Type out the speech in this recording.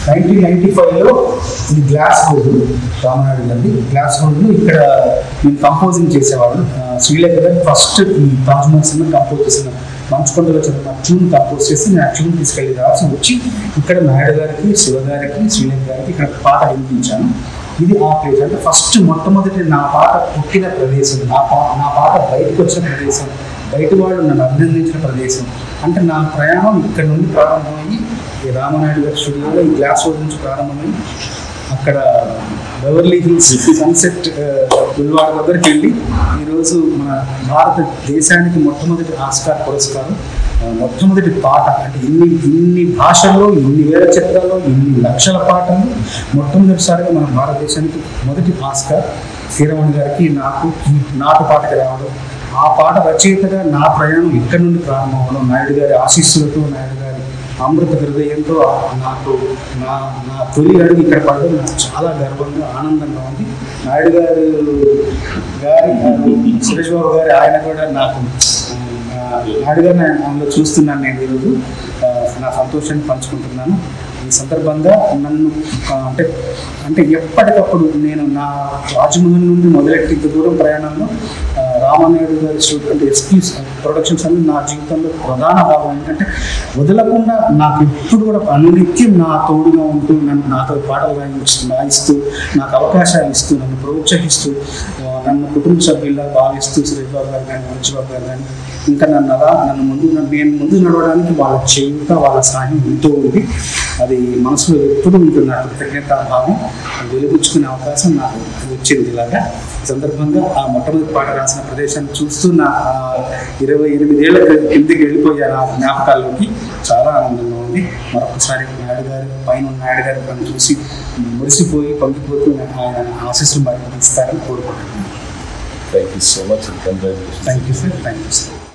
nineteen ninety ఫైవ్లో ఇది glass road Rama Naidu గారిది గ్లాస్ రోడ్ ఇక్కడ నేను కంపోజింగ్ చేసేవాడు ఆ, శ్రీలేఖ గారు ఫస్ట్ ఈ తాజ్మహల్ సినిమా కంపోజ్ చేసిన మంచుకొండలో చదివిన ట్యూన్ కంపోజ్ చేసి నేను ఆ ట్యూన్ తీసుకెళ్ళి రాసి వచ్చి ఇక్కడ నాయుడు గారికి శివ గారికి శ్రీలేఖ గారికి ఇక్కడ పాట వినిపించాను ఇది ఆ ప్లేస్ అంటే ఫస్ట్ మొట్టమొదటి నా పాట పుట్టిన ప్రదేశం నా పా నా పాట బయటకు వచ్చిన ప్రదేశం బయట వాళ్ళు నన్ను అభినందించిన ప్రదేశం అంటే నా ప్రయాణం ఇక్కడ నుండి ప్రారంభమయ్యి ఈ రామనాయుడు గారి స్టూడియోలో ఈ గ్లాస్ రోడ్ నుంచి ప్రారంభమై అక్కడ బెవర్లీ హిల్స్ సన్సెట్ బుల్వార్ దగ్గరికి వెళ్ళి ఈరోజు మన భారతదేశానికి మొట్టమొదటి ఆస్కార్ పురస్కారం ఆ, మొట్టమొదటి పాట అంటే ఇన్ని ఇన్ని భాషల్లో ఇన్ని వేల చిత్రాల్లో ఇన్ని లక్షల పాటలు మొట్టమొదటిసారిగా మన భారతదేశానికి మొదటి ఆస్కార్ కీరవాణి గారికి నాకు ఈ నాటు పాటకి రావడం ఆ పాట రచయితగా నా ప్రయాణం ఇక్కడ నుండి ప్రారంభమవడం నాయుడు గారి ఆశీస్సులతో నాయుడు గారి అమృత హృదయంతో నాకు నా నా తొలి అడుగు ఇక్కడ పడడం నాకు చాలా గర్వంగా ఆనందంగా ఉంది నాయుడు గారు గారి సురేష్ బాబు గారి ఆయన కూడా నాకు ఆ, నాయుడు గారిని ఆయనలో చూస్తున్నాను నేను ఈరోజు ఆ, నా సంతోషాన్ని పంచుకుంటున్నాను ఈ సందర్భంగా నన్ను ఆ, అంటే అంటే ఎప్పటికప్పుడు నేను నా రాజమహల్ నుండి మొదలెట్టి ఇంత దూరం ప్రయాణంలో ఆ, రామానాయుడు గారి స్టూడియో అంటే ఎస్పీ ప్రొడక్షన్స్ అనేది నా జీవితంలో ప్రధాన భాగం ఎందుకంటే వదలకుండా నాకు ఎప్పుడు కూడా అనునిత్యం నా తోడుగా ఉంటూ నన్ను నాతో పాటలు రాయించు రాయిస్తూ నాకు అవకాశాలు ఇస్తూ నన్ను ప్రోత్సహిస్తూ ఆ, నన్ను కుటుంబ సభ్యుల్లా భావిస్తూ శ్రీబాబు బాబు గారు కానీ మంచిబాబు గారు కానీ ఇంకా నన్ను అలా నన్ను ముందు నేను ముందు నడవడానికి వాళ్ళ చేయుత వాళ్ళ సహాయం ఎంతో ఉంది అది మనసులో ఎప్పుడు ఉంటుంది నా కృతజ్ఞతా భావం అది వెలిగించుకునే అవకాశం నాకు వచ్చింది ఇలాగా ఈ సందర్భంగా ఆ మొట్టమొదటి పాట రాసిన ప్రదేశాన్ని చూస్తూ నా ఆ ఇరవై ఎనిమిదేళ్ల కిందికి వెళ్ళిపోయాను ఆ జ్ఞాపకాల్లోకి చాలా ఆనందంగా ఉంది మరొకసారి నాయుడు గారు పైన ఉన్న నాయుడు గారు నన్ను చూసి మురిసిపోయి పంపిపోతూ ఆయన ఆశీస్సులు మరి ఇస్తారని కోరుకుంటున్నాను thank you so much congratulation thank you sir thank you sir